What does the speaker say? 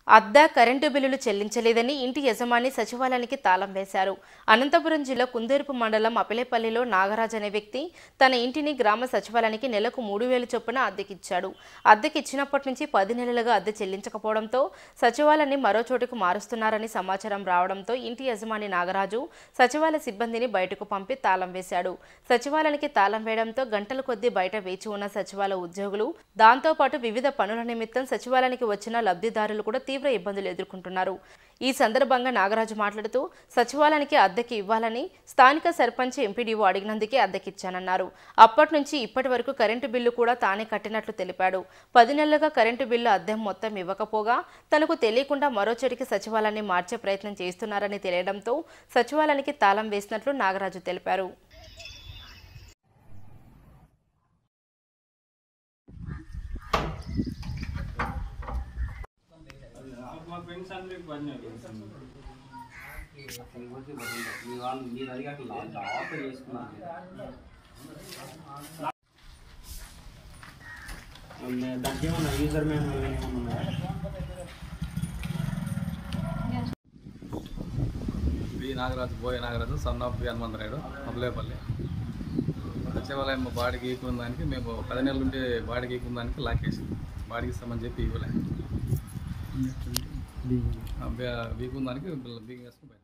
అద్దె కరెంటు బిల్లులు చెల్లించలేదని ఇంటి యజమాని సచివాలయానికి తాళం వేశారు అనంతపురం జిల్లా కుందేరుపు మండలం అపిలేపల్లిలో నాగరాజ్ అనే వ్యక్తి తన ఇంటిని గ్రామ సచివాలయానికి నెలకు మూడు వేలు చొప్పున అద్దెకిచ్చాడు అద్దెకిచ్చినప్పటి నుంచి పది నెలలుగా అద్దె చెల్లించకపోవడంతో సచివాలయాన్ని మరో చోటుకు మారుస్తున్నారని సమాచారం రావడంతో ఇంటి యజమాని నాగరాజు సచివాలయ సిబ్బందిని బయటకు పంపి తాళం వేశాడు సచివాలయానికి తాళం వేయడంతో గంటల కొద్దీ బయట వేచి ఉన్న సచివాలయ ఉద్యోగులు దాంతోపాటు వివిధ పనుల నిమిత్తం సచివాలయానికి వచ్చిన లబ్ధిదారులు కూడా తీవ్ర ఇబ్బందులు ఎదుర్కొంటున్నారు ఈ సందర్భంగా నాగరాజు మాట్లాడుతూ సచివాలయానికి అద్దెకి ఇవ్వాలని స్థానిక సర్పంచ్ ఎంపీడీఓ అడిగినందుకే అద్దెకిచ్చానన్నారు అప్పటి నుంచి ఇప్పటి వరకు కరెంటు బిల్లు కూడా తానే కట్టినట్లు తెలిపాడు పది నెలలుగా కరెంటు బిల్లు అద్దె మొత్తం ఇవ్వకపోగా తనకు తెలియకుండా మరో చెడికి సచివాలయాన్ని మార్చే ప్రయత్నం చేస్తున్నారని తెలియడంతో సచివాలయానికి తాళం వేసినట్లు నాగరాజు తెలిపారు మా ఫ్రెండ్స్ అందరికి పడినాయి మీ వాళ్ళు మీరు అడిగాక ఆఫర్ చేసుకున్నారు దానికి ఏమన్నా యూజర్ మ్యాన్ ఏమన్నా ఉన్నాయా B Nagaraju Boya Nagaraju son of B Hanumantharayudu Abulepalli సచివాలయం బాడీకి ఈకున్న దానికి మేము పది నెలల నుండి బాడీకి ఈకున్న దానికి లాకేసి బాడీకి ఇస్తామని చెప్పి ఇవ్వలే వీకున్న దానికి బియ్యం వేసుకుని